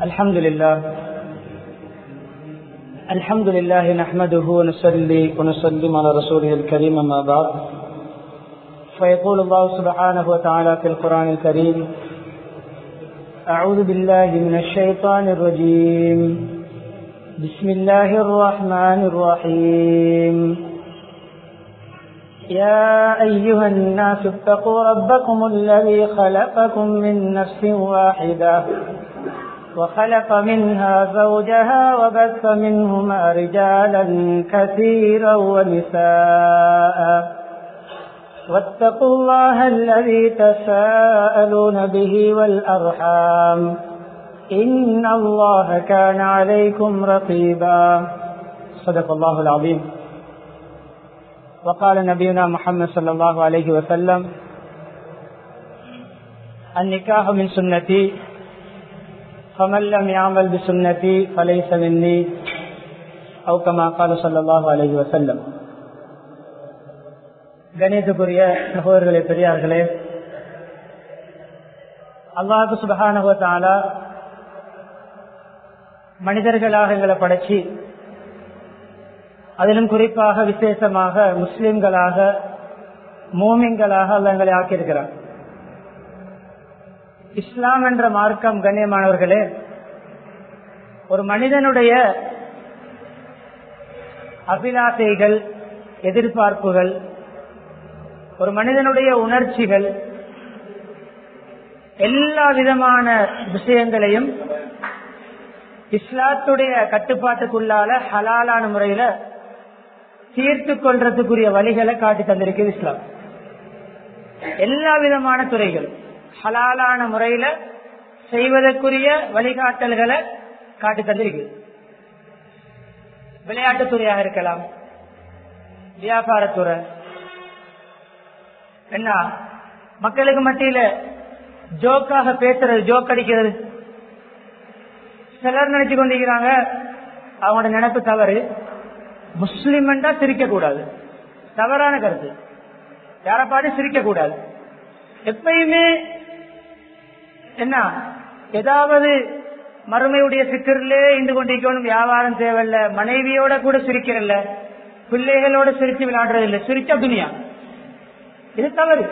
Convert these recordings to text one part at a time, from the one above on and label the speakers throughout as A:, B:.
A: الحمد لله الحمد لله نحمده ونصلي ونسلم على رسوله الكريم أما بعد فيقول الله سبحانه وتعالى في القرآن الكريم أعوذ بالله من الشيطان الرجيم بسم الله الرحمن الرحيم يا أيها الناس اتقوا ربكم الذي خلقكم من نفس واحدة وخلق منها زوجها وبث منهما رجالا كثيرا ونساء واتقوا الله الذي تساءلون به والأرحام إن الله كان عليكم رقيبا صدق الله العظيم وقال نبينا محمد صلى الله عليه وسلم النكاح من سنتي فمن لم يعمل بسنتي فليس مني أو كما قال صلى الله عليه وسلم கணேசக்குரிய சகோதரர்களே பெரியார்களே அல்லாஹு சுபகானுவத்தாலா மனிதர்களாக எங்களை படைச்சி அதிலும் குறிப்பாக விசேஷமாக முஸ்லிம்களாக மோமின்களாக அல்ல எங்களை ஆக்கியிருக்கிறார் இஸ்லாம் என்ற மார்க்கம் கண்ணியமானவர்களே ஒரு மனிதனுடைய அபிலாசைகள் எதிர்பார்ப்புகள் ஒரு மனிதனுடைய உணர்ச்சிகள் எல்லா விதமான விஷயங்களையும் இஸ்லாத்துடைய கட்டுப்பாட்டுக்குள்ளால ஹலாலான முறையில தீர்த்து கொள்றதுக்குரிய வழிகளை காட்டி தந்திருக்கு இஸ்லாம் எல்லா விதமான துறைகள் ஹலாலான முறையில செய்வதற்குரிய வழிகாட்டல்களை காட்டி தந்திருக்கு விளையாட்டுத்துறையாக இருக்கலாம் வியாபாரத்துறை என்ன மக்களுக்கு மத்தியில ஜோக்காக பேசுறது ஜோக் அடிக்கிறது சிலர் நினைச்சு கொண்டிருக்கிறாங்க அவங்களோட நினைப்பு தவறு முஸ்லிம் என்றா சிரிக்க கூடாது தவறான கருத்து யாரை பாட்டு சிரிக்க கூடாது எப்பயுமே என்ன ஏதாவது மறுமையுடைய சிக்கரிலே இருந்து கொண்டிருக்கணும் வியாபாரம் தேவையில்ல மனைவியோட கூட சிரிக்கிறல்ல பிள்ளைகளோட சிரிச்சு விளையாடுறது இல்ல சிரிச்சா துணியா இது தவறு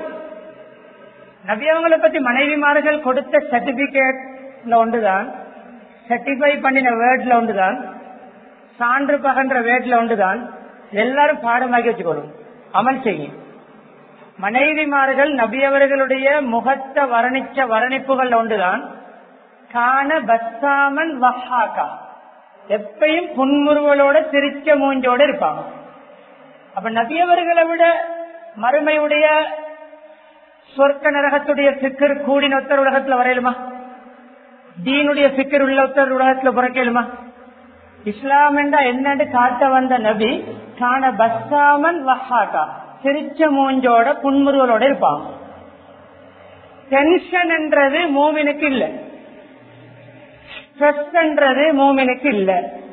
A: நபி அவங்களை பத்தி மனைவிமார்கள் கொடுத்த சர்டிபிகேட்ல ஒன்றுதான் சர்டிஃபை பண்ணின வேர்ட்ல ஒன்றுதான் சான்று பகன்ற வேர்ட்ல ஒன்றுதான் எல்லாரும் பாடமாக்கி வச்சுக்கணும் அமல் செய்யும் மனைவிமார்கள் நபியவர்களுடைய முகத்தை வர்ணிச்ச வர்ணிப்புகள் ஒன்றுதான் காண பஸ்தாமன் வஹாக்கா எப்பையும் புன்முறுவலோட சிரிச்ச மூஞ்சோட இருப்பாங்க அப்ப நபியவர்களை விட மறுமையுடைய சொர்க்க நரகத்துடைய சிக்கர் கூடின ஒத்தர் உலகத்துல வரையலுமா தீனுடைய சிக்கர் உள்ள ஒத்தர் உலகத்துல புறக்கலுமா இஸ்லாம் என்றா என்னன்னு காட்ட வந்த நபி காண பஸ்தாமன் வஹாக்கா சிரிச்ச மூஞ்சோட புன்முறுவலோட இருப்பாங்க டென்ஷன் என்றது மூமினுக்கு இல்ல ஸ்ட்ரெஸ் என்றது மூமினுக்கு இல்ல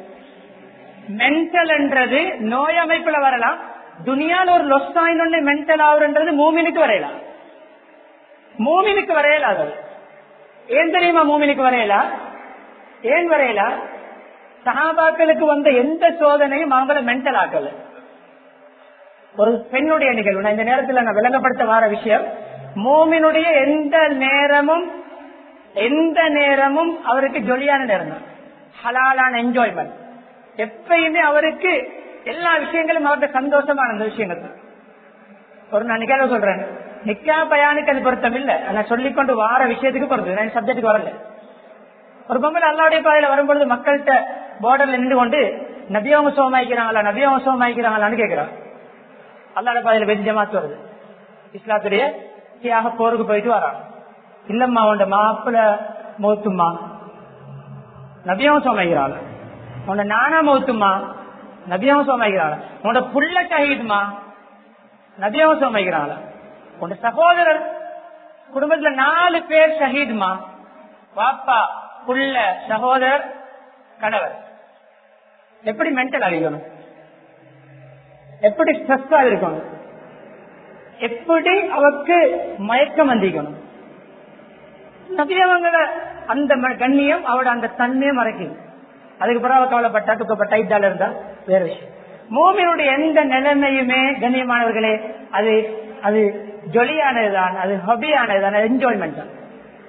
A: மென்டல் என்றது நோய் அமைப்புல வரலாம் துனியால ஒரு லொஸ் ஆயினொன்னு மென்டல் ஆகுறது மூமினுக்கு வரையலாம் மூமினுக்கு வரையலாது ஏன் தெரியுமா மூமினுக்கு வரையலா ஏன் வரையலா சகாபாக்களுக்கு வந்த எந்த சோதனையும் அவங்கள மென்டல் ஆக்கல ஒரு பெண்ணுடைய நிகழ்வு நான் இந்த நேரத்தில் நான் விளங்கப்படுத்த வர விஷயம் மோமினுடைய எந்த நேரமும் எந்த நேரமும் அவருக்கு ஜொலியான நேரம் தான் ஹலாலான என்ஜாய்மெண்ட் எப்பயுமே அவருக்கு எல்லா விஷயங்களும் அவருக்கு சந்தோஷமான அந்த விஷயங்கள் தான் ஒரு நான் நிகழ்வு சொல்றேன் நிக்கா பயானுக்கு அது பொருத்தம் இல்ல நான் சொல்லிக்கொண்டு வார விஷயத்துக்கு பொருத்தம் நான் சப்ஜெக்டுக்கு வரல ஒரு பொம்பளை அல்லாவுடைய பாதையில வரும்பொழுது மக்கள்கிட்ட பார்டர்ல நின்று கொண்டு நபியவங்க சோமாய்க்கிறாங்களா நபியவங்க சோமாய்க்கிறாங்களான்னு கேட்கிறான் அல்லாட பாதையில வெற்றி ஜமாத்து வருது இஸ்லாத்துடைய தியாக போருக்கு போயிட்டு வரான் இல்லம்மா உண்ட மாப்பிள மௌத்துமா நபியவங்க சோமாய்க்கிறாள் உன்னை நானா மௌத்துமா நபியவங்க சோமாய்க்கிறாள் உன்னோட புள்ள ஷஹீதுமா நபியவங்க சோமாய்க்கிறாள் உன் சகோதரர் குடும்பத்துல நாலு பேர் ஷஹீதுமா பாப்பா புள்ள சகோதரர் கணவர் எப்படி மென்டல் அழிக்கணும் எப்படி ஸ்ட்ரெஸ்ஸா இருக்கணும் எப்படி அவருக்கு மயக்கம் வந்திக்கணும் நபியவங்களை அந்த ம- கண்ணியம் அவட அந்த தன்மையை மறைக்குது அதுக்கு பிறகு அவ கவலைப்பட்டா துக்கப்பட்ட டைட்டால இருந்தா வேற விஷயம் மூமினுடைய எந்த நிலைமையுமே கண்ணியமானவர்களே அது அது ஜொலியானதுதான் அது ஹபியானதுதான் அது என்ஜாய்மெண்ட் தான்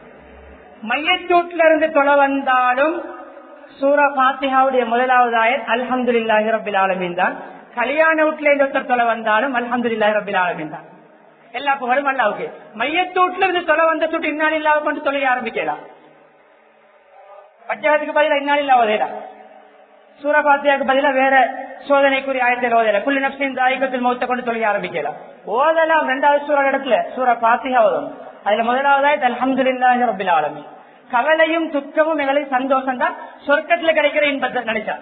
A: மையச்சூட்ல இருந்து தொலை வந்தாலும் சூரா பாத்திஹாவுடைய முதலாவது ஆயத் அல்ஹம்துலில்லாஹி ரபில் ஆலமீன் தான் கல்யாண வீட்டுல இருந்து ஒருத்தர் தொலை வந்தாலும் அல்ஹம்துலில்லாஹி ரபில் ஆலமீன் தான் எல்லா புகழும் அல்லாவுக்கு மையத்தூட்ல இருந்து தொலை வந்த சுட்டு இன்னால் இல்லாத கொண்டு தொலைய ஆரம்பிக்கலாம் பச்சகத்துக்கு பதிலா இன்னால் இல்லாவதேடா சூரபாத்தியாக்கு பதிலா வேற சோதனைக்குரிய ஆயத்தில் ஓதல புள்ளி நப்சின் தாயகத்தில் மௌத்த கொண்டு தொழில் ஆரம்பிக்கலாம் ஓதலாம் ரெண்டாவது சூற இடத்துல சூற பாத்தியா ஓதும் அதுல முதலாவதாய் அல்ஹம்துலில்லாஹி ரபில் ஆலமீன் கவலையும் துக்கமும் எங்களுக்கு சந்தோஷம் தான் சொர்க்கத்துல கிடைக்கிற இன்பத்தை நினைச்சா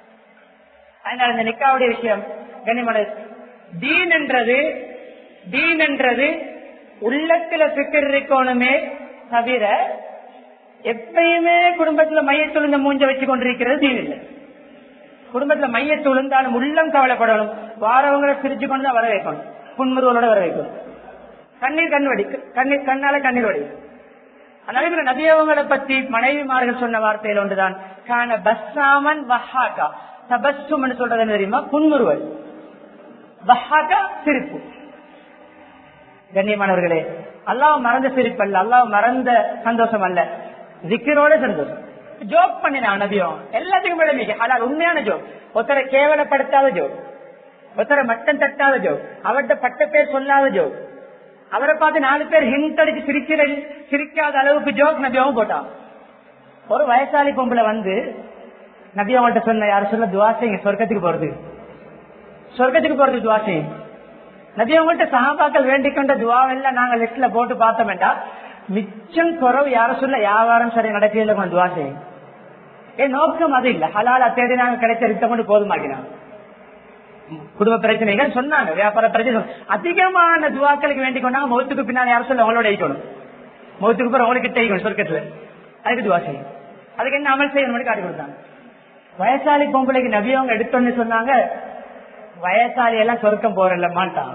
A: அதனால இந்த நிக்காவுடைய விஷயம் கனிமலை தீன் என்றது தீன் என்றது உள்ளத்துல பிக்கர் இருக்கணுமே தவிர எப்பயுமே குடும்பத்துல மையத்தில் இந்த மூஞ்ச வச்சு கொண்டிருக்கிறது தீன் இல்லை குடும்பத்துல மையத்து விழுந்தாலும் உள்ளம் கவலைப்படணும் வாரவங்களை சிரிச்சு கொண்டு தான் வர வைக்கணும் புன்முறுவலோட வர வைக்கணும் கண்ணீர் கண் வடி கண்ணீர் கண்ணால கண்ணீர் வடி அதனால நபியவங்களை பத்தி மனைவிமார்கள் சொன்ன வார்த்தையில் ஒன்றுதான் காண பஸ்ஸாமன் வஹாக்கா தபஸ்ஸும் சொல்றது என்ன தெரியுமா புன்முறுவல் வஹாக்கா சிரிப்பு கண்ணியமானவர்களே அல்லாஹ் மறந்த சிரிப்பு அல்ல அல்லாஹ் மறந்த சந்தோஷம் அல்ல திக்கரோட சந்தோஷம் ஜோக் பண்ணினான் நபியும் எல்லாத்துக்கும் விளம்பிக்க ஆனால் உண்மையான ஜோக் ஒருத்தரை கேவலப்படுத்தாத ஜோக் ஒருத்தரை மட்டம் தட்டாத ஜோக் அவர்கிட்ட பட்ட பேர் சொல்லாத ஜோக் அவரை பார்த்து நாலு பேர் ஹிண்ட் அடிச்சு சிரிக்கிற சிரிக்காத அளவுக்கு ஜோக் நபியாவும் போட்டான் ஒரு வயசாளி பொம்பளை வந்து நபி அவங்கள்ட்ட சொன்ன யாரும் சொல்ல துவா செய்யுங்க சொர்க்கத்துக்கு போறது சொர்க்கத்துக்கு போறது துவா செய்யுங்க நபி அவங்கள்ட்ட சகாபாக்கள் வேண்டிக் கொண்ட துவாவெல்லாம் நாங்க லிஸ்ட்ல போட்டு பார்த்தோம்டா மிச்சம் குறவு யாரும் சொல்ல வியாபாரம் சரி நடக்கல கொஞ்சம் துவா செய்யும் என் நோக்கம் அது இல்ல ஹலால் அத்தேடி நாங்க கிடைச்ச ரித்த கொண்டு போதுமாக்கினாங்க குடும்ப பிரச்சனைகள் சொன்னாங்க வியாபார பிரச்சனை சொன்னாங்க. அதிகமான துவாக்களுக்கு வேண்டிக் கொண்டாங்க முகத்துக்கு பின்னால் யாரும் சொல்ல அவங்களோட ஈக்கணும் முகத்துக்கு பிறகு அவங்களுக்கு ஈக்கணும் சொர்க்கத்துல அதுக்கு துவா செய்யும் அதுக்கு என்ன அமல் செய்யணும் காட்டி கொடுத்தாங்க வயசாளி பொம்பளைக்கு நபி அவங்க எடுத்தோன்னு சொன்னாங்க வயசாளி எல்லாம் சொர்க்கம் போறல மாட்டான்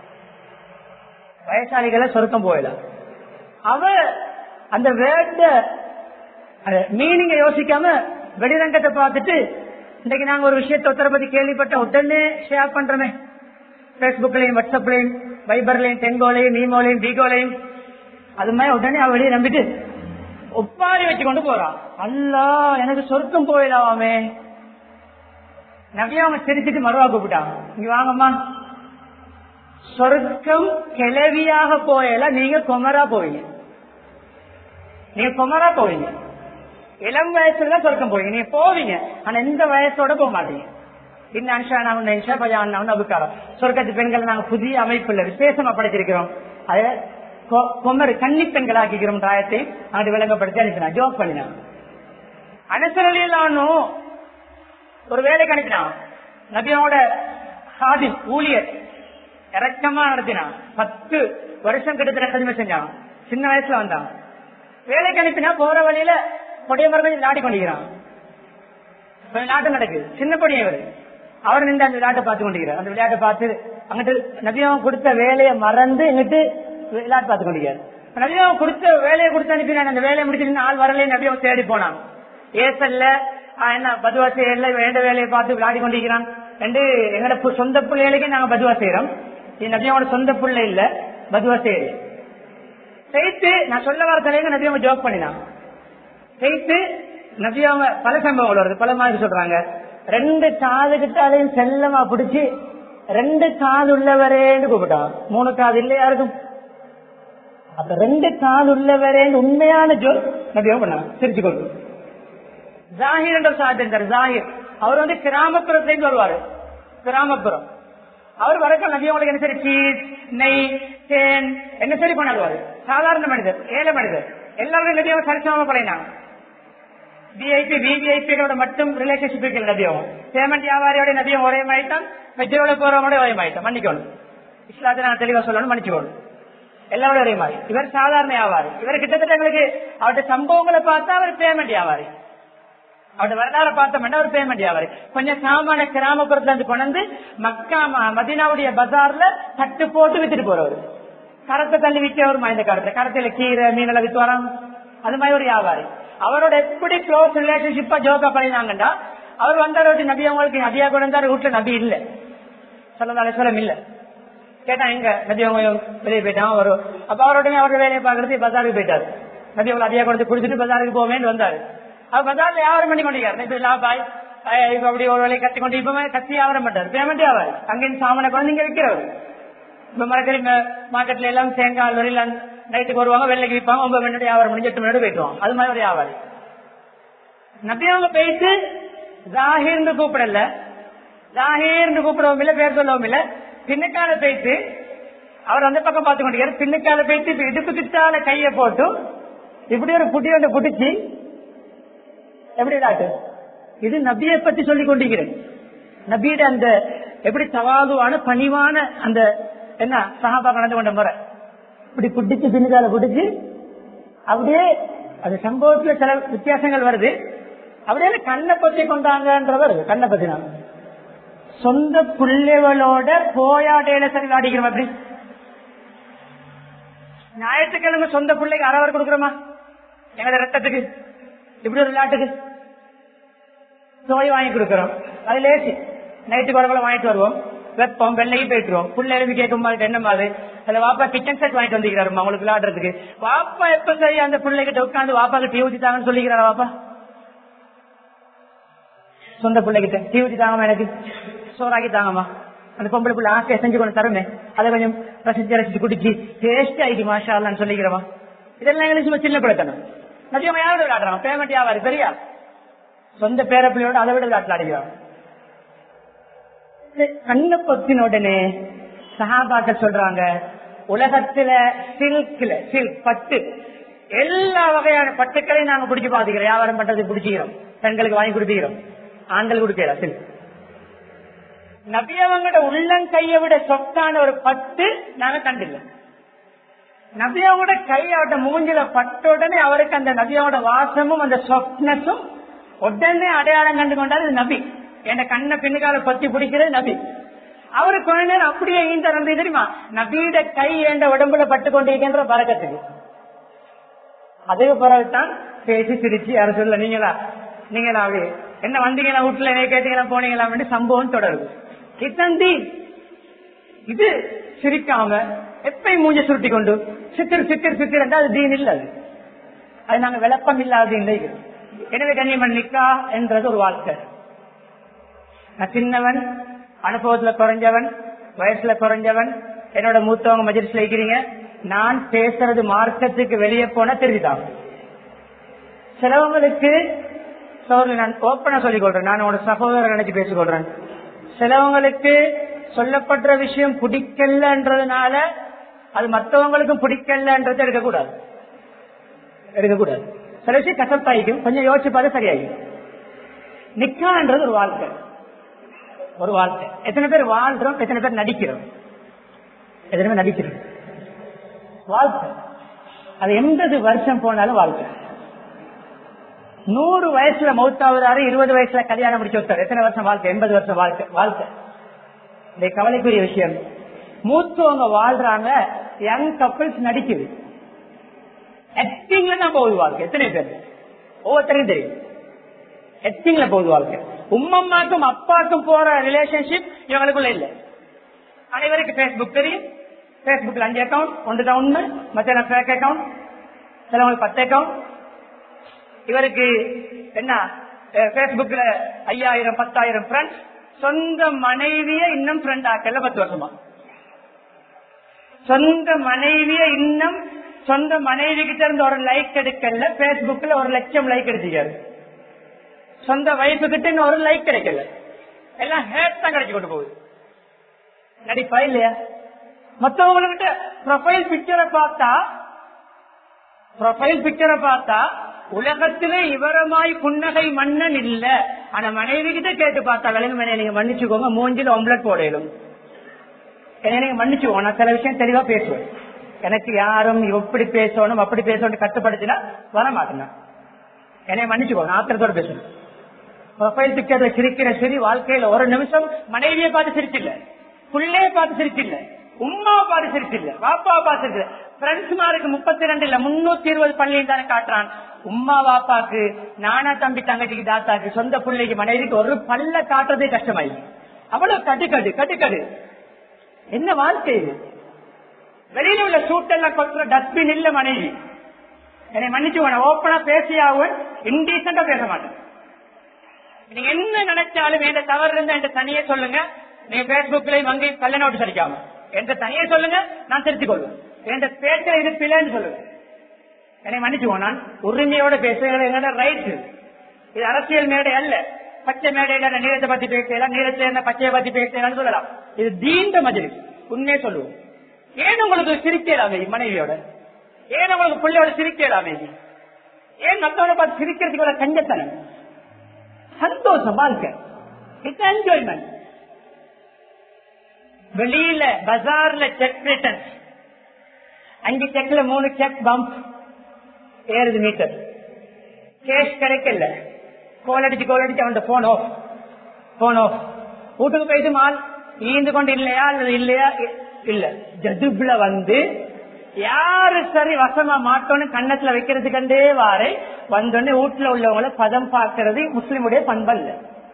A: வயசாளிகளை சொர்க்கம் போயிடலாம் அவ அந்த வேண்ட மீனிங்க யோசிக்காம வெளிரங்கத்தை பார்த்துட்டு இன்னைக்கு நாங்க ஒரு விஷயத்தை ஒருத்தரை பத்தி கேள்விப்பட்ட உடனே ஷேர் பண்றோமே பேஸ்புக்லயும் வாட்ஸ்அப்லயும் வைபர்லயும் டெங்கோலையும் மீமோலையும் பீகோலையும் அது மாதிரி உடனே அவ வெளியே நம்பிட்டு ஒப்பாரி வச்சு கொண்டு போறான் அல்லா எனக்கு சொர்க்கம் போயிடலாமே நபியா அவங்க சிரிச்சிட்டு மறுவா கூப்பிட்டாங்க இங்க வாங்கம்மா சொர்க்கம் கிளவியாக போயல நீங்க குமரா போவீங்க நீங்க குமரா போவீங்க இளம் வயசுல சொர்க்கம் போவீங்க நீங்க போவீங்க ஆனா எந்த வயசோட போக மாட்டீங்க இன்னும் அன்ஷானா இன்ஷா பஜான் அபுக்காரம் சொர்க்கத்து பெண்கள் நாங்க புதிய அமைப்புல விசேஷமா படைச்சிருக்கிறோம் அத கொ- குமரு கன்னி பெண்கள் ஆக்கிக்கிறோம் ராயத்தை அது விளங்கப்படுத்தி அனுப்பினா ஜோக் பண்ணினான் அனுசரணியிலானும் ஒரு வேலைக்கு அனுப்பினான் நபியோட சாதி ஊழியர் இறக்கமா நடத்தினான் பத்து வருஷம் கிட்டத்தட்ட கடுமை செஞ்சான் சின்ன வயசுல வந்தான் வேலைக்கு அனுப்பினா போற வழியில கொடிய மரங்கள் விளையாடி கொண்டிருக்கிறான் விளையாட்டு நடக்குது சின்ன கொடியவர் அவர் நின்று அந்த விளையாட்டை பார்த்து கொண்டிருக்கிறார் அந்த விளையாட்டை பார்த்து அங்கிட்டு நபியம் கொடுத்த வேலையை மறந்து எங்கிட்டு விளையாட்டு பார்த்து கொண்டிருக்காரு நபியம் கொடுத்த வேலையை கொடுத்து அனுப்பினான் அந்த வேலையை முடிச்சு ஆள் வரல நபியம் தேடி போனான் ஏசல்ல ஆஹ் என்ன பதுவா செய்யல வேண்ட வேலையை பார்த்து விளையாடி கொண்டிருக்கிறான் ரெண்டு எங்கட பு- சொந்த பிள்ளைகளுக்கு நாங்க பதுவா செய்யறோம் இது நபியோட சொந்த பிள்ளை இல்ல பதுவா செய்யல செய்து நான் சொல்ல வர தலைங்க நபியாம ஜோக் பண்ணினான் செய்து நபியாம பல சம்பவங்கள் வருது பல மாதிரி சொல்றாங்க ரெண்டு காது கிட்டாலையும் செல்லமா பிடிச்சு ரெண்டு காது உள்ளவரேன்னு கூப்பிட்டான் மூணு காது இல்ல யாருக்கும் அப்ப ரெண்டு காது உள்ளவரேன்னு உண்மையான ஜோக் நபியாம பண்ணாங்க சிரிச்சு கொண்டு ஜாகிர் என்ற சாத் இருந்தார் ஜாகிர் அவர் வந்து கிராமப்புறத்திலேருந்து வருவாரு கிராமப்புறம் அவர் வரக்க நபியவங்களுக்கு என்ன சரி சீஸ் நெய் தேன் என்ன சரி கொண்டாடுவாரு சாதாரண மனிதர் ஏழை மனிதர் எல்லாரும் நபியாவை சரிசமமா பழையினாங்க விஐபி விவிஐபிகளோட மட்டும் ரிலேஷன்ஷிப் இருக்கிற நபியம் பேமெண்ட் வியாபாரியோட நபியம் ஒரே மாயிட்டான் வெஜ்ஜோட போறவங்களோட ஒரே மாயிட்டான் மன்னிக்கணும் இஸ்லாத்தை நான் தெளிவா சொல்லணும் மன்னிச்சுக்கணும் எல்லாரோட ஒரே மாதிரி இவர் சாதாரண வியாபாரி இவர் கிட்டத்தட்ட எங்களுக்கு அவருடைய சம்பவங்களை பார்த்தா அவர் பேமெண்ட் வியாபாரி அவருடைய வரலாறு பார்த்தோம்னா ஒரு பேமெண்ட் வியாபாரி கொஞ்சம் சாமான கிராமப்புறத்துல இருந்து கொண்டு மக்கா ம- மதீனாவுடைய பஜார்ல தட்டு போட்டு வித்துட்டு போறவர் கரத்தை தள்ளி விற்க ஒரு இந்த காலத்துல கரத்தையில கீரை மீனெல்லாம் வித்து வரான் அது மாதிரி ஒரு வியாபாரி அவரோட எப்படி க்ளோஸ் ரிலேஷன்ஷிப்பா ஜோக்கா பண்ணினாங்கடா அவர் வந்தாரு நபி அவங்களுக்கு நபியா கொண்டு வந்தாரு வீட்டுல நபி இல்ல சொல்லதாலே சொல்லம் இல்ல கேட்டா எங்க நபி அவங்க வெளியே போயிட்டான் ஒரு அப்ப அவரோட அவரோட வேலையை பாக்குறது பஜாருக்கு போயிட்டாரு நபி அவங்க நபியா கொண்டு குடிச்சிட்டு பஜாருக்கு போவேன்னு வந்தாரு அவர் பஜார்ல வியாபாரம் பண்ணி கொண்டிருக்காரு நபி லா பாய் அஹ் இப்ப அப்படி ஒரு வேலையை கத்தி கொண்டு இப்ப கத்தி வியாபாரம் பண்றாரு பேமெண்ட் ஆவாரு அங்கிருந்து சாமான கொண்டு இங்க விற்கிறவர் இப்ப மரக்கறி மார்க்கெட்ல எல்லாம் தேங்காய் வரையில நைட்டுக்கு வருவாங்க வெள்ளைக்கு விற்பாங்க ஒன்பது மணி வியாபாரம் முடிஞ்சு எட்டு மணி போயிட்டுவாங்க அது மாதிரி ஒரு வியாபாரி நபி அவங்க பேசி ஜாஹிர்னு கூப்பிடல ஜாஹிர்னு கூப்பிடவும் இல்ல பேர் சொல்லவும் இல்ல பின்னுக்கால பேசி அவர் அந்த பக்கம் பார்த்து கொண்டிருக்காரு பின்னுக்கால பேசி இப்ப இடுப்பு கிட்டால கைய போட்டு இப்படி ஒரு புட்டி ஒன்று புடிச்சு எப்படி டாக்டர் இது நபியை பத்தி சொல்லிக் கொண்டிருக்கிறேன் நபியோட அந்த எப்படி தவாதுவான பணிவான அந்த என்ன சகாபா நடந்து கொண்ட முறை இப்படி புடிச்சு பின்னுக்கால புடிச்சு அப்படியே அது சம்பவத்துல சில வித்தியாசங்கள் வருது அப்படியே கண்ணை பத்தி கொண்டாங்கன்ற வருது கண்ணை பத்தி நான் சொந்த பிள்ளைகளோட போயாடையில சரி விளையாடிக்கிறோம் அப்படி ஞாயிற்றுக்கிழமை சொந்த பிள்ளைக்கு அறவர் கொடுக்குறோமா எங்களோட ரத்தத்துக்கு இப்படி ஒரு விளையாட்டுக்கு நோய் வாங்கி கொடுக்கிறோம் அது லேசி நைட்டு குழம்புல வாங்கிட்டு வருவோம் வெப்பம் வெள்ளையும் போயிட்டுருவோம் புள்ள எழுதி கேட்கும் மாதிரி என்ன மாதிரி அதுல வாப்பா கிச்சன் செட் வாங்கிட்டு வந்துக்கிறாரு அவங்களுக்கு விளையாடுறதுக்கு வாப்பா எப்ப சரி அந்த பிள்ளைகிட்ட உட்காந்து வாப்பாக்கு டீ ஊத்திட்டாங்கன்னு சொல்லிக்கிறாரா வாப்பா சொந்த பிள்ளைகிட்ட டீ ஊத்தி தாங்கம்மா எனக்கு சோறாக்கி தாங்கம்மா அந்த பொம்பளை பிள்ளை ஆசையை செஞ்சு கொண்டு தருமே அதை கொஞ்சம் ரசிச்சு ரசிச்சு குடிச்சு டேஸ்ட் ஆயிடுச்சு மாஷா அல்லான்னு சொல்லிக்கிறவா இதெல்லாம் எங்களுக்கு சும்மா சின்ன பிள்ளைத்தனம் மதியம் யாரோட விளையாடுறான் பேமெண்ட் வியாபாரி சரியா சொந்த பேர பிள்ளையோட அதை விட விளையாடுறான் கண்ணை பொத்தின உடனே சஹாபாக்க சொல்றாங்க உலகத்துல சில்க்ல சில்க் பட்டு எல்லா வகையான பட்டுக்களையும் நாங்க பிடிச்சு பாத்துக்கிறோம் வியாபாரம் பண்றது பிடிச்சிக்கிறோம் பெண்களுக்கு வாங்கி கொடுத்துக்கிறோம் ஆண்கள் கொடுக்கல சில்க் நபியவங்களோட உள்ளங்கையை விட சொத்தான ஒரு பட்டு நாங்க கண்டில்ல நபியாவோட கை அவட்ட மூஞ்சில பட்ட உடனே அவருக்கு அந்த நபியாவோட வாசமும் அந்த சொப்னஸும் உடனே அடையாளம் கண்டு கொண்டாரு இது நபி என் கண்ணை பின்னுக்கால பத்தி பிடிக்கிறது நபி அவரு கொஞ்ச நேரம் அப்படியே ஈந்த நடந்தது தெரியுமா நபியோட கை என்ற உடம்புல பட்டு கொண்டிருக்கின்ற பறக்கத்துக்கு அதுக்கு பிறகுதான் பேசி சிரிச்சு யாரும் சொல்ல நீங்களா நீங்களா அப்படி என்ன வந்தீங்களா வீட்டுல என்ன கேட்டீங்களா போனீங்களா அப்படின்னு சம்பவம் தொடருது இத்தந்தி இது சிரிக்காம எப்பயும் மூஞ்ச சுருட்டி கொண்டு சித்திர் சித்திர் சித்திர் என்றால் அது தீன் இல்ல அது அது நாங்க விளப்பம் இல்லாத இல்லை எனவே கண்ணியமன் நிக்கா என்றது ஒரு வாழ்க்கை நான் சின்னவன் அனுபவத்துல குறைஞ்சவன் வயசுல குறைஞ்சவன் என்னோட மூத்தவங்க மஜிலிஸ்ல இருக்கிறீங்க நான் பேசுறது மார்க்கத்துக்கு வெளியே போனா தெரிஞ்சுதான் சிலவங்களுக்கு சோதனை நான் ஓப்பனா சொல்லிக் கொள்றேன் நான் உங்களோட சகோதரர் நினைச்சு பேசிக்கொள்றேன் சிலவங்களுக்கு சொல்லப்படுற விஷயம் பிடிக்கலன்றதுனால அது மற்றவங்களுக்கும் பிடிக்கலன்றது எடுக்கக்கூடாது எடுக்கக்கூடாது சில விஷயம் கசப்பாயிக்கும் கொஞ்சம் யோசிச்சு பார்த்து சரியாயிக்கும் நிக்கான்றது ஒரு வாழ்க்கை ஒரு வாழ்க்கை எத்தனை பேர் வாழ்றோம் எத்தனை பேர் நடிக்கிறோம் எத்தனை பேர் நடிக்கிறோம் வாழ்க்கை அது எண்பது வருஷம் போனாலும் வாழ்க்கை நூறு வயசுல மௌத்தாவதாரு இருபது வயசுல கல்யாணம் முடிச்சு வச்சாரு எத்தனை வருஷம் வாழ்க்கை எண்பது வருஷம் வாழ்க்கை வாழ்க்கை இந்த கவலைக்குரிய விஷயம் மூத்தவங்க வாழ்றாங்க யங் கப்பிள்ஸ் நடிக்குது ஆக்டிங்ல தான் போகுது வாழ்க்கை எத்தனை பேர் ஒவ்வொருத்தருக்கும் தெரியும் ஆக்டிங்ல போகுது வாழ்க்கை உம்மம்மாக்கும் அப்பாக்கும் போற ரிலேஷன்ஷிப் இவங்களுக்குள்ள இல்ல அனைவருக்கு பேஸ்புக் தெரியும் பேஸ்புக்ல அஞ்சு அக்கௌண்ட் ஒன்று தான் உண்மை மற்ற ஃபேக் அக்கௌண்ட் சிலவங்களுக்கு பத்து அக்கௌண்ட் இவருக்கு என்ன பேஸ்புக்ல ஐயாயிரம் பத்தாயிரம் ஃப்ரெண்ட்ஸ் சொந்த மனைவிய இன்னும் ஃப்ரெண்ட் ஆக்கல பத்து வருஷமா சொந்த மனைவிய இன்னும் சொந்த மனைவி கிட்ட இருந்து ஒரு லைக் எடுக்கல பேஸ்புக்ல ஒரு லட்சம் லைக் எடுத்துக்காரு சொந்த வயசு கிட்ட இன்னும் ஒரு லைக் கிடைக்கல எல்லாம் ஹேட் தான் கிடைச்சு கொண்டு போகுது நடிப்பா இல்லையா மத்தவங்ககிட்ட ப்ரொஃபைல் பிக்சரை பார்த்தா ப்ரொஃபைல் பிக்சரை பார்த்தா உலகத்திலே இவரமாய் புன்னகை மன்னன் இல்ல ஆனா மனைவி கிட்ட கேட்டு பார்த்தா விலங்கு நீங்க மன்னிச்சுக்கோங்க மூஞ்சில ஒம்லெட் போடையிலும் என்ன நீங்க மன்னிச்சுக்கோங்க நான் சில விஷயம் தெளிவா பேசுவேன் எனக்கு யாரும் எப்படி பேசணும் அப்படி பேசணும் கட்டுப்படுத்தினா வர மாட்டேன் என்னை மன்னிச்சுக்கோங்க ஆத்திரத்தோட பேசணும் ப்ரொஃபைல் பிக்சர்ல சிரிக்கிற சரி வாழ்க்கையில ஒரு நிமிஷம் மனைவியை பார்த்து சிரிச்சில்ல பிள்ளைய பார்த்து சிரிச்சில்ல உமாவை பார்த்து சிரிச்சில்ல பாப்பாவை பார்த்து சிரிச்சில்ல பிரெண்ட்ஸ்மாருக்கு முப்பத்தி ரெண்டு இல்ல முன்னூத்தி இருபது பள்ளியும் தானே காட்டுறான் உம்மா வாப்பாக்கு நானா தம்பி தங்கச்சிக்கு தாத்தாக்கு சொந்த பிள்ளைக்கு மனைவிக்கு ஒரு பல்ல காட்டுறதே கஷ்டமாயி அவ்வளவு கட்டுக்கடு கட்டுக்கடு என்ன வாழ்க்கை இது வெளியில உள்ள சூட்டெல்லாம் கொத்துற டஸ்ட்பின் இல்ல மனைவி என்னை மன்னிச்சு ஓப்பனா பேசியாவும் இன்டீசெண்டா பேச மாட்டேன் நீங்க என்ன நினைச்சாலும் எந்த தவறு இருந்தா என்ற தனியே சொல்லுங்க நீங்க பேஸ்புக்லயும் வங்கி கல்ல நோட்டு சரிக்காம என்ற தனியே சொல்லுங்க நான் திருத்திக் கொள்வேன் என்ற பேச்ச இது பிள்ளைன்னு சொல்லுங்க என்னை மன்னிச்சுக்கோ நான் உரிமையோட பேசுகிறது என்னோட ரைட் இது அரசியல் மேடை அல்ல பச்சை மேடையில நீரத்தை பத்தி பேசலாம் நீரத்துல என்ன பச்சையை பத்தி பேசலாம்னு சொல்லலாம் இது தீண்ட மஜிலி உண்மையே சொல்லுவோம் ஏன் உங்களுக்கு சிரிக்கலாமே மனைவியோட ஏன் உங்களுக்கு பிள்ளையோட சிரிக்கலாமே ஏன் மத்தவனை பார்த்து சிரிக்கிறதுக்கு ஒரு கஞ்சத்தனம் சந்தோஷம் வாழ்க்கை இட்ஸ் என்ஜாய்மெண்ட் வெளியில பஜார்ல செக் ரிட்டர்ன் அஞ்சு செக்ல மூணு செக் பம்ப் ஏறுது மீட்டர் கேஷ் கிடைக்கல கோல் அடிச்சு கோல் அடிச்சு அவன் போன் ஆஃப் போன் ஆஃப் வீட்டுக்கு போயிட்டு மால் ஈந்து கொண்டு இல்லையா அல்லது இல்லையா இ- இல்ல ஜதுப்ல வந்து யாரு சரி வசமா மாட்டோன்னு கண்ணத்துல வைக்கிறது கண்டே வாரே வந்தோடனே வீட்டுல உள்ளவங்கள பதம் பார்க்கறது முஸ்லிமுடைய பண்பல்ல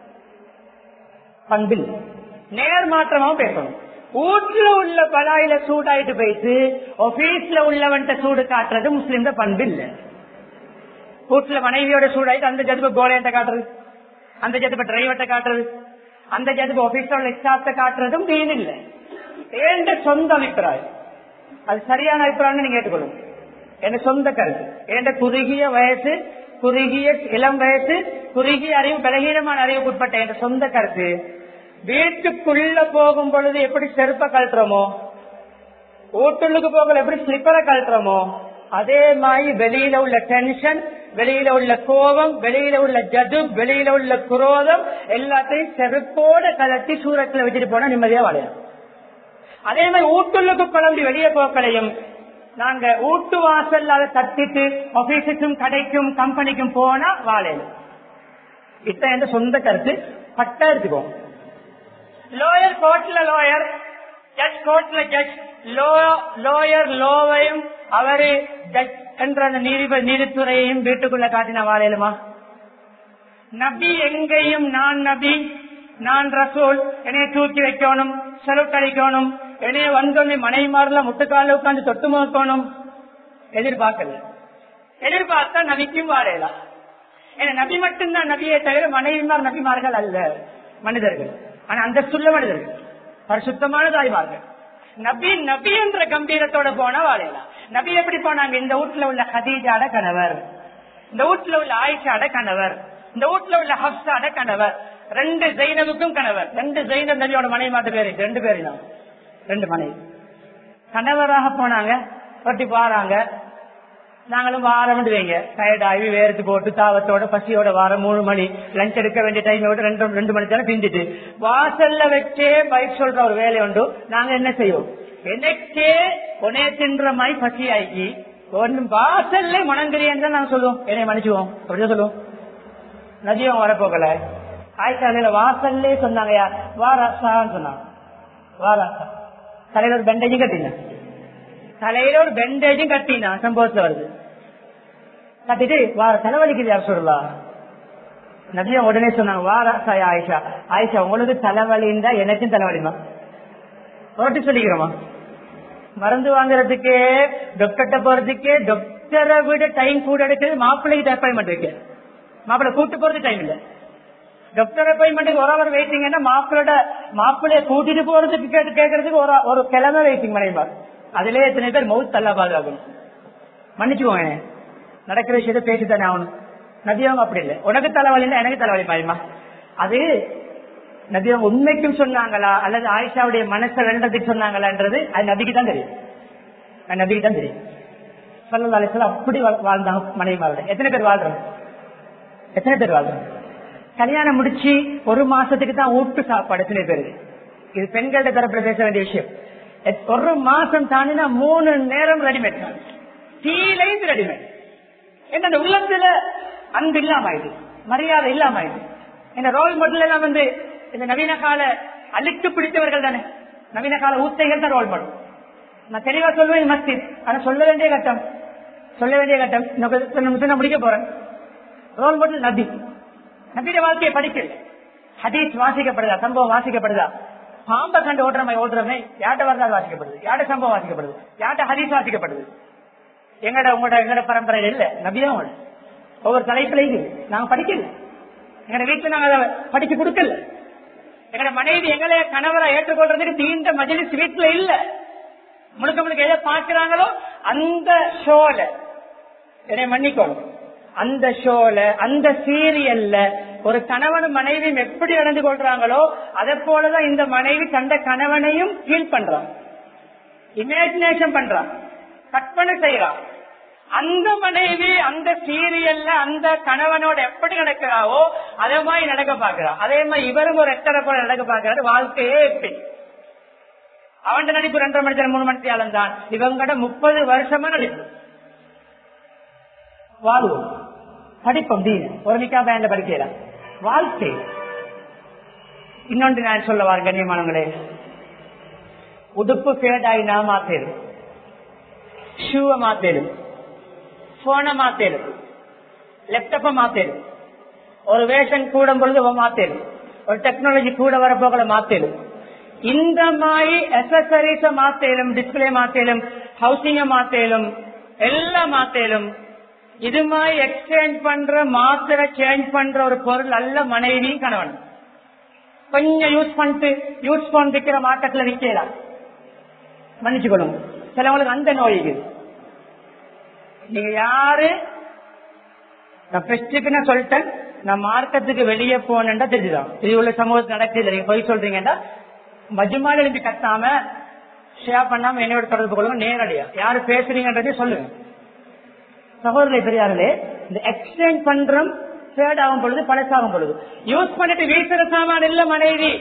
A: பண்பில் நேர் மாற்றமாவும் பேசணும் வீட்டுல உள்ள பலாயில சூடாயிட்டு போயிட்டு ஆபீஸ்ல உள்ளவன்ட்ட சூடு காட்டுறது முஸ்லிம் பண்பு இல்ல வீட்டுல மனைவியோட சூடாயிட்டு அந்த ஜதுப கோலையத்தை காட்டுறது அந்த ஜதுப டிரைவர்ட்ட காட்டுறது அந்த ஜதுப ஆபீஸ்ல உள்ள ஸ்டாஃப்ட காட்டுறதும் தீன் இல்ல ஏண்ட சொந்த அபிப்பிராயம் அது சரியான அபிப்பிராயம் நீங்க ஏற்றுக்கொள்ளுங்க என் சொந்த கருத்து என் குறுகிய வயசு குறுகிய இளம் வயசு குறுகிய அறிவு பலகீனமான அறிவுக்கு உட்பட்ட என் சொந்த கருத்து வீட்டுக்குள்ள போகும் பொழுது எப்படி செருப்ப கழட்டுறோமோ வீட்டுள்ளுக்கு போகல எப்படி ஸ்லிப்பரை கழட்டுறோமோ அதே மாதிரி வெளியில உள்ள டென்ஷன் வெளியில உள்ள கோபம் வெளியில உள்ள ஜது வெளியில உள்ள குரோதம் எல்லாத்தையும் செருப்போட கலட்டி சூரத்துல வச்சுட்டு போனா நிம்மதியா வாழலாம் அதே மாதிரி வீட்டுள்ளுக்கு கிளம்பி வெளியே போக்கலையும் நாங்க வீட்டு வாசல் அதை தட்டிட்டு ஆபீஸுக்கும் கடைக்கும் கம்பெனிக்கும் போனா வாழையில இத்த என்ற சொந்த கருத்து பட்டா எடுத்துக்கோ லோயர் கோர்ட்ல லோயர் ஜட்ஜ் கோர்ட்ல ஜட்ஜ் லோயர் லோவையும் அவரு ஜட்ஜ் என்ற அந்த நீதிபதி நீதித்துறையையும் வீட்டுக்குள்ள காட்டின வாழையிலுமா நபி எங்கேயும் நான் நபி நான் ரசூல் என்னைய தூக்கி வைக்கணும் செலவுக்கழிக்கணும் என்னைய வந்தோடனே மனைவிமாரில் முட்டுக்கால உட்காந்து தொட்டு முகக்கணும் எதிர்பார்க்கல எதிர்பார்த்தா நபிக்கும் வாழையலாம் ஏன்னா நபி மட்டும்தான் நபியை தவிர மனைவிமார் நபிமார்கள் அல்ல மனிதர்கள் ஆனா அந்த சொல்ல மனிதர்கள் பரிசுத்தமான தாய்மார்கள் நபி நபி என்ற கம்பீரத்தோட போனா வாழையலாம் நபி எப்படி போனாங்க இந்த வீட்டுல உள்ள ஹதீஜாட கணவர் இந்த வீட்டுல உள்ள ஆயிஷாட கணவர் இந்த வீட்டுல உள்ள ஹப்சாட கணவர் ரெண்டு ஜெயினவுக்கும் கணவர் ரெண்டு ஜெயினப் நபியோட மனைவி மாத்த பேரு ரெண்டு பேரு தான் ரெண்டு மனைவி கணவராக போனாங்க பட்டி பாறாங்க நாங்களும் வாரம் வைங்க டயர்ட் ஆகி வேர்த்து போட்டு தாவத்தோட பசியோட வாரம் மூணு மணி லஞ்ச் எடுக்க வேண்டிய டைம் விட ரெண்டு ரெண்டு மணி நேரம் பிஞ்சிட்டு வாசல்ல வச்சே பைக் சொல்ற ஒரு வேலை உண்டு நாங்க என்ன செய்வோம் எனக்கே உனே தின்ற மாதிரி பசி ஆகி ஒன்னு வாசல்ல மனங்கிரியன்னு தான் நாங்க சொல்லுவோம் என்னை மன்னிச்சுவோம் அப்படிதான் சொல்லுவோம் நதியம் வரப்போகல ஆயிஷா வாசல்லே சொன்னாங்க யார் வாராசான்னு சொன்னாங்க வாராசா தலையில ஒரு பெண்டேஜும் கட்டினா தலையில ஒரு பெண்டேஜும் கட்டினா சம்பவத்துல வருது கட்டிட்டு வார தலைவலிக்குது யார் சொல்லலாம் நபியா உடனே சொன்னாங்க வாராசா ஆயிஷா ஆயிஷா உங்களுக்கு தலைவலி இருந்தா எனக்கும் தலைவலிமா ஓட்டி சொல்லிக்கிறோமா மருந்து வாங்குறதுக்கு டாக்டர்கிட்ட போறதுக்கு டாக்டரை விட டைம் கூட எடுக்கிறது மாப்பிள்ளைக்கு அப்பாயின்மெண்ட் இருக்கு மாப்பிள்ளை கூட்டு போறது டைம் இல்ல டாக்டர் அப்பாயின்மெண்ட்டுக்கு ஒரு அவர் வெயிட்டிங் மாப்பிளோட மாப்பிள்ளைய கூட்டிட்டு போறதுக்கு கேட்டு கேட்கறதுக்கு ஒரு ஒரு கிழமை வெயிட்டிங் மனைவா அதுலயே எத்தனை பேர் மவுத் தல்லா பாதுகாக்கணும் மன்னிச்சுக்கோங்க நடக்கிற விஷயத்த பேசித்தானே ஆகணும் நதியவங்க அப்படி இல்லை உனக்கு தலைவலின்னா எனக்கு தலைவலி பாயுமா அது நபியவங்க உண்மைக்கும் சொன்னாங்களா அல்லது ஆயிஷாவுடைய மனசை வெள்ளத்துக்கு சொன்னாங்களான்றது அது நபிக்கு தான் தெரியும் அது நபிக்கு தான் தெரியும் சொல்லல அலிஸ்லாம் அப்படி வாழ்- வாழ்ந்தாங்க மனைவி மாரோட எத்தனை பேர் வாழ்றோம் எத்தனை பேர் வாழ்றோம் கல்யாணம் முடிச்சு ஒரு மாசத்துக்கு தான் வீட்டு சாப்பாடு எத்தனை பேருக்கு இது பெண்கள்ட்ட தரப்புல பேச வேண்டிய விஷயம் எத்- ஒரு மாசம் தாண்டினா மூணு நேரம் ரெடிமேட் டீலையும் ரெடிமேட் என்ன அந்த உள்ளத்துல அன்பு இல்லாம ஆயிடுது மரியாதை இல்லாம ஆயிடுது இந்த ரோல் மாடல் எல்லாம் வந்து இந்த நவீன கால அழுக்கு பிடித்தவர்கள் தானே நவீன கால ஊத்தைகள் தான் ரோல் மாடல் நான் தெளிவா சொல்லுவேன் மஸ்ஜித் ஆனா சொல்ல வேண்டிய கட்டம் சொல்ல வேண்டிய கட்டம் இன்னும் கொஞ்ச நிமிஷம் நான் முடிக்க போறேன் ரோல் மாடல் நபி நபியுடைய வாழ்க்கையை படிக்கல ஹதீஸ் வாசிக்கப்படுதா சம்பவம் வாசிக்கப்படுதா பாம்பை கண்டு ஓடுறமை ஓடுறமே யார்கிட்ட வரலாறு வாசிக்கப்படுது யார்கிட்ட சம்பவம் வாசிக்கப்படுது யார்கிட்ட ஹதீஸ் வாசிக்கப்படுது எங்கட உங்களோட எங்கட பரம்பரையில இல்ல நபிதான் உங்களோட. ஒவ்வொரு தலைப்புல இது நாங்க படிக்கல எங்கட வீட்டுல நாங்க அதை படிச்சு கொடுக்கல எங்கட மனைவி எங்களை கணவரை ஏற்றுக்கொள்றதுக்கு தீண்ட மஜிலிஸ் வீட்டுல இல்ல முழுக்க முழுக்க எதை பார்க்கிறாங்களோ அந்த ஷோல என்னை மன்னிக்கணும் அந்த ஷோல அந்த சீரியல்ல ஒரு கணவனும் மனைவியும் எப்படி நடந்து கொள்றாங்களோ அதே போலதான் இந்த மனைவி தந்த கணவனையும் ஃபீல் பண்றான் இமேஜினேஷன் பண்றான் கற்பனை செய்யறான் அந்த மனைவி அந்த சீரியல்ல அந்த கணவனோட எப்படி நடக்கிறாவோ அதே மாதிரி நடக்க பாக்குறான் அதே மாதிரி இவரும் ஒரு எத்தனை போல நடக்க பாக்குறாரு வாழ்க்கையே எப்படி அவன் நடிப்பு ரெண்டரை மணி நேரம் மூணு மணி நேரம் தான் இவங்கட முப்பது வருஷமா நடிப்பு வாழ்வோம் படிப்போம் தீன ஒரு நிக்கா பேண்ட படிக்கலாம் வாழ்க்கை இன்னொன்று நான் சொல்ல வார் கண்ணியமானவங்களே உடுப்பு ஃபேடாயினா மாத்தேரும் ஷூவை மாத்தேரும் போனை மாத்தேரும் லேப்டாப்ப மாத்தேரும் ஒரு வேஷன் கூடும் பொழுது அவ மாத்தேரும் ஒரு டெக்னாலஜி கூட வரப்போகளை மாத்தேரும் இந்த மாதிரி அசசரிஸ மாத்தேலும் டிஸ்பிளே மாத்தேலும் ஹவுசிங்க மாத்தேலும் எல்லாம் மாத்தேலும் இது மாதிரி எக்ஸ்சேஞ்ச் பண்ற மாத்திர சேஞ்ச் பண்ற ஒரு பொருள் அல்ல மனைவியும் கணவன் கொஞ்சம் யூஸ் பண்ணிட்டு யூஸ் பண்ணிக்கிற மார்க்கெட்ல நிக்கலாம் மன்னிச்சுக்கணும் சிலவங்களுக்கு அந்த நோய் இருக்குது நீங்க யாரு நான் பெஸ்டுக்கு நான் சொல்லிட்டேன் நான் மார்க்கத்துக்கு வெளியே போனேன்டா தெரிஞ்சுதான் இது உள்ள சமூகத்தில் நடக்குது நீங்க போய் சொல்றீங்கடா மஜுமால எழுப்பி கத்தாம ஷேர் பண்ணாம என்னோட தொடர்பு கொள்ளுங்க நேரடியா யாரு பேசுறீங்கன்றதே சொல்லுங்க சகோதரி பெரியார்களே இந்த எக்ஸ்சேஞ்ச் பண்றோம் ஃபேட் ஆகும் பொழுது பழசாகும் பொழுது யூஸ் பண்ணிட்டு வீசுற சாமான் இல்ல மனைவி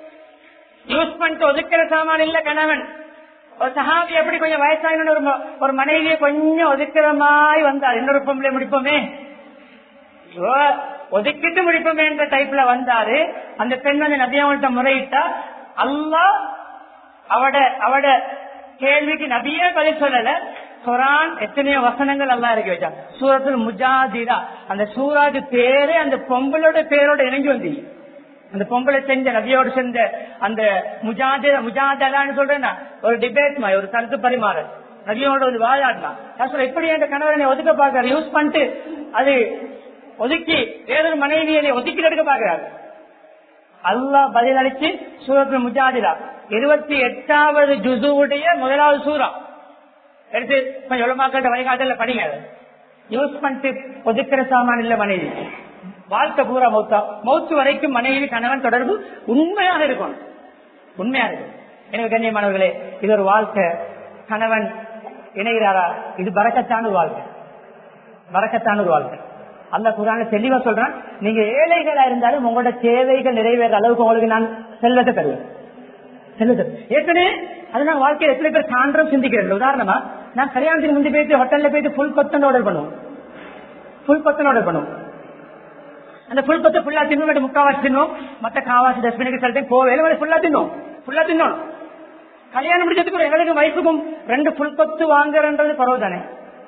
A: யூஸ் பண்ணிட்டு ஒதுக்கிற சாமான் இல்ல கணவன் ஒரு சஹாபி எப்படி கொஞ்சம் வயசாகின ஒரு ம- ஒரு மனைவியை கொஞ்சம் ஒதுக்கிற மாதிரி வந்தார் இன்னொரு பொம்பளை முடிப்போமே ஐயோ, ஒதுக்கிட்டு முடிப்போமே என்ற டைப்ல வந்தாரு அந்த பெண் வந்து நபியாவள்கிட்ட முறையிட்டா அல்லாஹ் அவட அவட கேள்விக்கு நபியே பதில் சொல்லல குரான் எத்தனையோ வசனங்கள் எல்லாம் இறக்கி வச்சான் சூரத்தில் முஜாதிரா அந்த சூராது பேரு அந்த பொம்பளோட பேரோட இணங்கி வந்தீங்க அந்த பொம்பளை செஞ்ச நபியோடு செஞ்ச அந்த முஜாதிர முஜாதலான்னு சொல்றேன்னா ஒரு டிபேட் மாதிரி ஒரு கருத்து பரிமாறல் நபியோட ஒரு வாழாடலாம் நான் சொல்ல எப்படி என் கணவரனை ஒதுக்க பாக்குறாரு யூஸ் பண்ணிட்டு அது ஒதுக்கி வேறொரு மனைவியை ஒதுக்கி எடுக்க பாக்குறாரு அல்லாஹ் பதிலளிச்சு சூரத்து முஜாதிலா இருபத்தி எட்டாவது ஜுசுவுடைய முதலாவது சூறா எடுத்து கொஞ்சம் எவ்வளவு வழிகாட்டல படிங்க அதை. யூஸ் பண்ணிட்டு ஒதுக்கிற சாமான் இல்ல மனைவி வாழ்க்கை பூரா மௌத்தா மௌத்து வரைக்கும் மனைவி கணவன் தொடர்பு உண்மையாக இருக்கணும் உண்மையா இருக்கும் எனக்கு கண்ணியமானவர்களே இது ஒரு வாழ்க்கை கணவன் இணைகிறாரா இது பறக்கத்தான ஒரு வாழ்க்கை பறக்கத்தான ஒரு வாழ்க்கை அல்ல குரான தெளிவா சொல்றான் நீங்க ஏழைகளா இருந்தாலும் உங்களோட தேவைகள் நிறைவேற அளவுக்கு உங்களுக்கு நான் செல்வத்தை தருவேன் செல்வத்தை ஏற்கனவே அது நான் வாழ்க்கையில் எத்தனை பேர் சான்றம் சிந்திக்கிறேன் உதாரணமா நான் கல்யாணத்துக்கு முந்தி போயிட்டு ஹோட்டல்ல போயிட்டு ஃபுல் கொத்தன் ஆர்டர் பண்ணுவோம் ஃபுல் கொத்தன் ஆர்டர் பண்ணுவோம் அந்த ஃபுல் கொத்தை ஃபுல்லா தின்னும் வேண்டிய முக்காவாசி தின்னும் மத்த காவாசி டஸ்ட்பினுக்கு சில டைம் போவே ஃபுல்லா தின்னும் ஃபுல்லா தின்னும் கல்யாணம் முடிச்சதுக்கு எங்களுக்கு வயசுக்கும் ரெண்டு ஃபுல் கொத்து வாங்குறன்றது பரவ தானே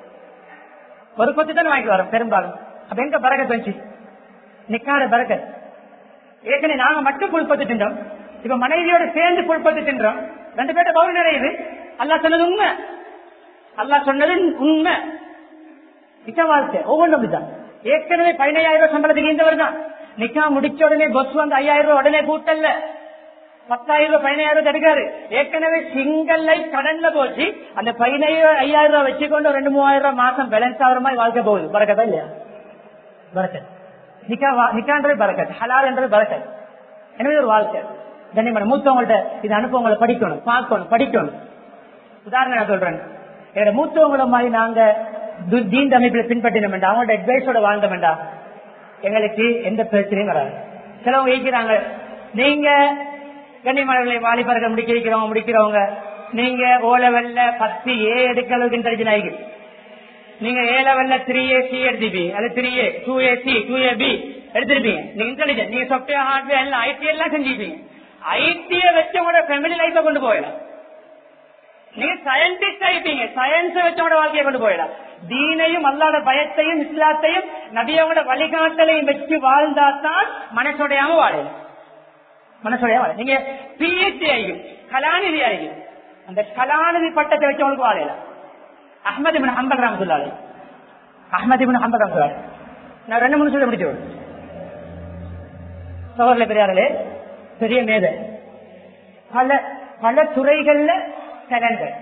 A: ஒரு கொத்து தானே வாங்கிட்டு வரோம் பெரும்பாலும் அப்ப எங்க பறக்கத் வந்துச்சு நிக்காத பறக்கத் ஏற்கனவே நாங்க மட்டும் புல் பத்து தின்றோம் இப்ப மனைவியோட சேர்ந்து புல் பத்து தின்றோம் ரெண்டு பேர்ட்ட பவுல் நிறையுது அல்லாஹ் சொன்னது உண்மை அல்லாஹ் சொன்னது உண்மை நிக்க வாழ்க்கை ஒவ்வொன்றும் அப்படிதான் ஏற்கனவே பதினையாயிரம் ரூபாய் சம்பளத்துக்கு இருந்தவர் தான் நிக்கா முடிச்ச உடனே பஸ் வந்து ஐயாயிரம் ரூபாய் உடனே கூட்டல்ல பத்தாயிரம் ரூபாய் பதினாயிரம் ரூபாய் தடுக்காரு ஏற்கனவே சிங்கிள் லைஃப் கடன்ல போச்சு அந்த பதினாயிரம் ஐயாயிரம் ரூபாய் வச்சுக்கொண்டு ரெண்டு மூவாயிரம் ரூபாய் மாசம் பேலன்ஸ் ஆகிற மாதிரி வாழ்க்கை போகுது பறக்கதா இல்லையா பரக்கத் நிக்கா வா- நிக்கான்றது பரக்கத் ஹலால் என்றது பரக்கத் எனவே ஒரு வாழ்க்கை கண்ணியமான மூத்தவங்கள்ட்ட இது அனுப்பவங்களை படிக்கணும் பார்க்கணும் படிக்கணும் உதாரணம் நான் சொல்றேன் என்னோட மூத்தவங்கள மாதிரி நாங்க து- தீன் அமைப்பில் பின்பற்றினோம் வேண்டாம் அவங்களோட அட்வைஸோட வாழ்ந்தோம் வேண்டாம் எங்களுக்கு எந்த பிரச்சனையும் வராது சிலவங்க ஈக்கிறாங்க நீங்க கண்ணியமானவர்களை வாலிபர்கள் முடிக்க வைக்கிறவங்க முடிக்கிறவங்க நீங்க ஓ லெவல்ல பத்து ஏ எடுக்க அளவுக்கு இன்டெலிஜென்ட் ஆகி நீங்க ஏ லெவல்ல த்ரீ ஏ சி எடுத்துப்பீங்க அல்லது three A two A C two A B எடுத்திருப்பீங்க நீங்க இன்டெலிஜென்ட் நீங்க சாப்ட்வேர் ஹார்ட்வேர் எல்லாம் ஐடி எல்லாம் செஞ்சிருப்பீங்க ஐடியை வச்சு உங்களோட ஃபேமிலி லைஃப கொண்டு போயிடலாம் நீங்க சயின்டிஸ்ட் ஆயிட்டீங்க சயின்ஸ் வச்சோட வாழ்க்கையை கொண்டு போயிடலாம் தீனையும் அல்லாத பயத்தையும் இஸ்லாத்தையும் நபியோட வழிகாட்டலையும் வச்சு வாழ்ந்தாதான் மனசுடையாம வாழலாம் மனசுடையாம வாழ நீங்க பிஹெச்டி ஆகியும் கலாநிதி ஆகியும் அந்த கலாநிதி பட்டத்தை வச்சவங்களுக்கு வாழலாம் அஹமது பின் ஹம்பல் ராமத்துல்லாலே அஹமது பின் ஹம்பல் ராமத்துல்லாலே நான் ரெண்டு மூணு சொல்ல முடிச்சு சோழர்ல பெரியார்களே பெரிய மேதை பல பல துறைகள்ல டேலண்ட்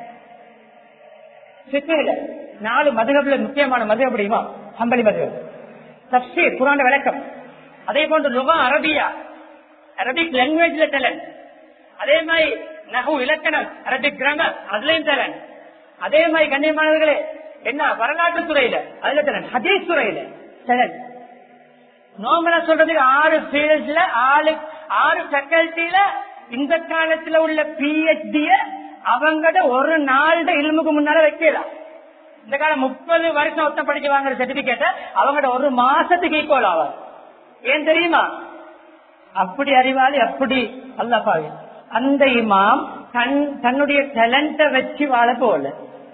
A: சித்திரில நாலு மதுகப்ல முக்கியமான மதுகப் முடியுமா ஹம்பலி மதுகப் தப்சீர் குரான விளக்கம் அதே போன்று லுகா அரபியா அரபிக் லாங்குவேஜ்ல டேலண்ட் அதே மாதிரி நகு இலக்கணம் அரபிக் கிராமர் அதுலயும் டேலண்ட் அதே மாதிரி கண்ணியமானவர்களே என்ன வரலாற்று துறையில அதுல டேலண்ட் ஹதீஸ் துறையில டேலண்ட் நோமலா சொல்றதுக்கு ஆறு ஃபீல்ட்ல ஆறு ஆறு ஃபேக்கல்ட்டில இந்த காலத்துல உள்ள பிஹெச்டிய அவங்கட ஒரு நாள் இல்முக்கு முன்னால வைக்கலாம் இந்த காலம் முப்பது வருஷம் ஒத்தம் படிச்சு வாங்குற சர்டிபிகேட்ட அவங்கட ஒரு மாசத்துக்கு ஈக்குவல் ஆவார் ஏன் தெரியுமா அப்படி அறிவாளி அப்படி அல்லாப்பாவி அந்த இமாம் தன் தன்னுடைய டேலண்ட வச்சு வாழ போல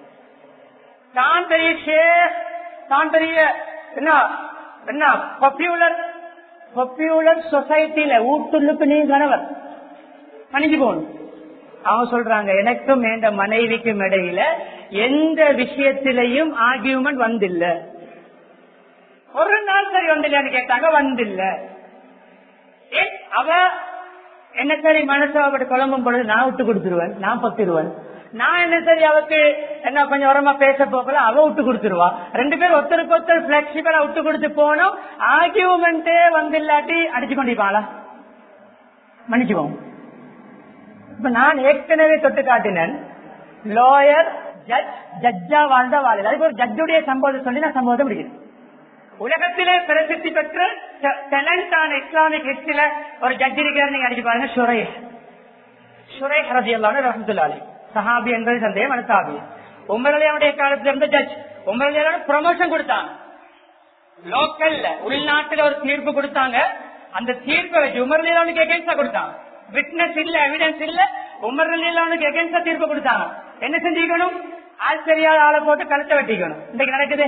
A: தான் பெரிய ஷேக் தான் பெரிய என்ன என்ன பாப்புலர் பாப்புலர் சொசைட்டில ஊட்டுள்ளுக்கு நீ கணவர் பணிஞ்சு போகணும் அவங்க சொல்றாங்க எனக்கும் என்ற மனைவிக்கும் இடையில எந்த விஷயத்திலையும் ஆர்கியூமெண்ட் வந்தில்ல ஒரு நாள் சரி வந்தில்லையான்னு கேட்டாங்க வந்தில்ல ஏன் அவ என்ன சரி மனசு அப்படி குழம்பும் பொழுது நான் விட்டு கொடுத்துருவேன் நான் பத்திருவேன் நான் என்ன சரி அவக்கு என்ன கொஞ்சம் உரமா பேச போகல அவ விட்டு கொடுத்துருவா ரெண்டு பேரும் ஒருத்தருக்கு ஒருத்தர் பிளெக்சிபிளா விட்டு கொடுத்து போனோம் ஆர்கியூமெண்டே வந்து இல்லாட்டி அடிச்சு கொண்டிருப்பாங்களா மன்னிச்சுக்கோங்க இப்ப நான் ஏற்கனவே தொட்டு காட்டினேன் லாயர் ஜட்ஜ் ஜட்ஜா வாழ்ந்த வாழ்ந்த அதுக்கு ஒரு ஜட்ஜுடைய சம்பவத்தை சொல்லி நான் சம்பவத்தை முடிக்கிறேன் உலகத்திலே பிரசித்தி பெற்ற டேலண்டான இஸ்லாமிக் ஹிஸ்டில ஒரு ஜட்ஜ் இருக்கிறார் நீங்க அடிச்சு பாருங்க சுரை சுரை ஹரதி அல்லான்னு ரஹமத்துல்லாலி சஹாபி என்பது சந்தேகம் அனுத்தாபி உமரலியாவுடைய காலத்துல இருந்த ஜட்ஜ் உமரலியாவோட ப்ரொமோஷன் கொடுத்தாங்க லோக்கல்ல உள்நாட்டுல ஒரு தீர்ப்பு கொடுத்தாங்க அந்த தீர்ப்பை வச்சு உமரலியாவுக்கு எகேன்ஸ்டா கொடுத்தாங்க விட்னஸ் இல்ல எவிடன்ஸ் இல்ல உமரலியாவுக்கு எகேன்ஸ்டா தீர்ப்பு கொடுத்தாங்க என்ன செஞ்சுக்கணும் ஆள் தெரியாத ஆளை போட்டு கழுத்தை வெட்டிக்கணும் இன்னைக்கு நடக்குது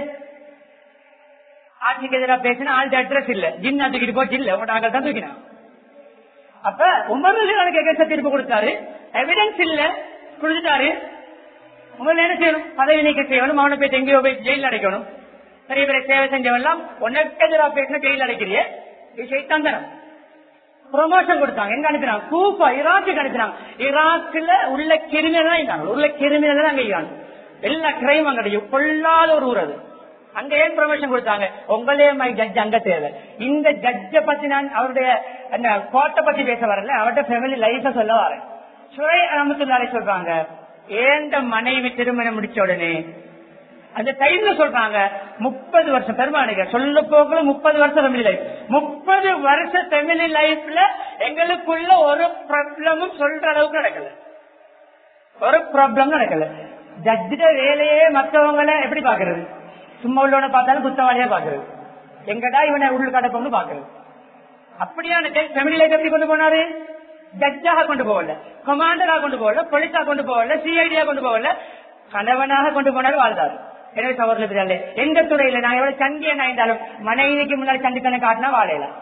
A: ஆட்சிக்கு எதிராக பேசினா ஆள் அட்ரஸ் இல்ல ஜின்னா தூக்கிட்டு போச்சு இல்ல உங்க ஆட்கள் தான் தூக்கினான் அப்ப உமரலியாவுக்கு எகேன்ஸ்டா தீர்ப்பு கொடுத்தாரு எவிடன்ஸ் இல்ல கொடுத்துட்டாரு உங்களை என்ன செய்யணும் பதவி நீக்க செய்யணும் அவனை போய் எங்கேயோ போய் ஜெயில அடைக்கணும் பெரிய பெரிய சேவை செஞ்சவெல்லாம் உனக்கு எதிராக பேசின ஜெயில அடைக்கிறிய இது சைத்தாந்தரம் ப்ரொமோஷன் கொடுத்தாங்க எங்க அனுப்பினாங்க கூப்பா ஈராக்கு அனுப்பினாங்க ஈராக்ல உள்ள கிரிமினல் தான் இருந்தாங்க உள்ள கிரிமினல் தான் அங்க இருக்காங்க எல்லா கிரைம் அங்க கொள்ளாத ஒரு ஊர் அது அங்க ஏன் ப்ரொமோஷன் கொடுத்தாங்க உங்களே மை ஜட்ஜ் அங்க தேவை இந்த ஜட்ஜ பத்தி நான் அவருடைய கோட்டை பத்தி பேச வரல அவருடைய ஃபேமிலி லைஃப சொல்ல வரேன் சுரை அமத்துல்லாலே சொல்றாங்க ஏண்ட மனைவி திருமணம் முடிச்ச உடனே அந்த டைம்ல சொல்றாங்க முப்பது வருஷம் பெருமானுங்க சொல்ல போக்குல முப்பது வருஷம் ஃபேமிலி லைஃப் முப்பது வருஷ ஃபேமிலி லைஃப்ல எங்களுக்குள்ள ஒரு ப்ராப்ளமும் சொல்ற அளவுக்கு நடக்கல ஒரு ப்ராப்ளம் நடக்கல ஜட்ஜிட வேலையே மற்றவங்களை எப்படி பாக்குறது சும்மா உள்ளவனை பார்த்தாலும் குத்தவாளியா பாக்குறது எங்கடா இவனை உள்ள கடப்போம்னு பாக்குறது அப்படியான ஃபேமிலி லைஃப் எப்படி கொண்டு போனாரு ஜட்ஜாக கொண்டு போகல கமாண்டராக கொண்டு போகல போலீஸா கொண்டு போகல சிஐடியா கொண்டு போகல கணவனாக கொண்டு போனாலும் வாழ்ந்தாரு எனவே சகோதரர்களே எந்த துறையில நான் எவ்வளவு சண்டியா இருந்தாலும் மனைவிக்கு முன்னாடி சண்டித்தனை காட்டினா வாழையலாம்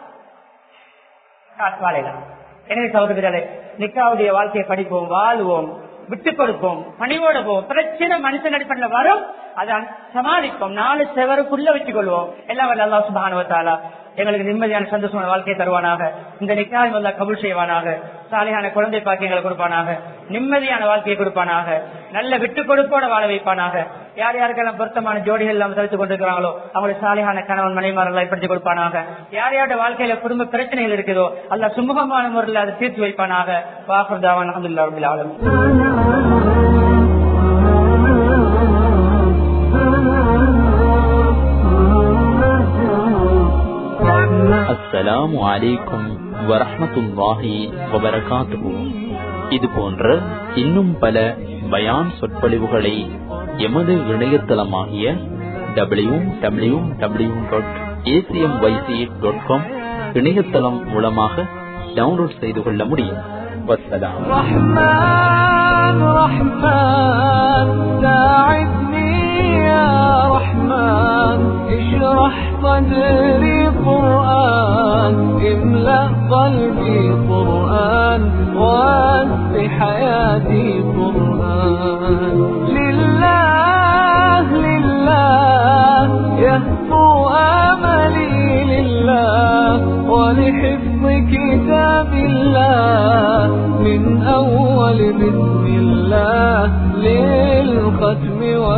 A: வாழையலாம் எனவே சகோதரர்களே நிக்காவுடைய வாழ்க்கையை படிப்போம் வாழ்வோம் விட்டு கொடுப்போம் பணிவோட போவோம் பிரச்சனை மனுஷன் அடிப்படையில் வரும் அதை சமாளிப்போம் நாலு செவருக்குள்ள வச்சுக் கொள்வோம் எல்லாம் வல்ல அல்லாஹ் சுப்ஹானஹு வ தஆலா எங்களுக்கு நிம்மதியான சந்தோஷமான வாழ்க்கையை தருவானாக இந்த நிக்காய் வல்ல கபுல் செய்வானாக சாலையான குழந்தை பாக்கியங்களை கொடுப்பானாக நிம்மதியான வாழ்க்கையை கொடுப்பானாக நல்ல விட்டு கொடுப்போட வாழ வைப்பானாக யார் யாருக்கெல்லாம் பொருத்தமான ஜோடிகள் எல்லாம் தடுத்துக் கொண்டிருக்கிறாங்களோ அவங்களுடைய சாலையான கணவன் மனைமாரெல்லாம் ஏற்படுத்தி கொடுப்பானாக யார் யாருடைய வாழ்க்கையில குடும்ப பிரச்சனைகள் இருக்குதோ அல்ல சுமூகமான முறையில் அதை தீர்த்து வைப்பானாக வாக்குதாவான் அஹமதுல்லா ரபில் ஆலம்
B: அஸ்ஸலாமு அலைக்கும் வரஹ்மத்துல்லாஹி வபரகாத்துஹு இது போன்ற இன்னும் பல பயான் சொற்பொழிவுகளை எமது இணையதளமாகிய W W W dot ACM YC dot com இணையதளம் மூலமாக டவுன்லோட் செய்து கொள்ள முடியும் வசலாம்
C: رحمن رحمن ساعدني يا رحمن اشرح صدري قرآن املأ قلبي قرآن واسع حياتي قرآن لله لله يهفو املي لله ولحفظ كتاب الله من اول بسم الله للختم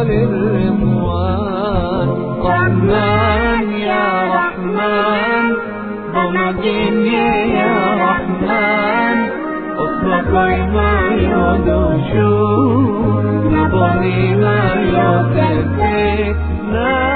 C: وللرضوان رحمن يا رحمن ضمجني يا رحمن اطلق ما يدوشو نظري ما يوتفك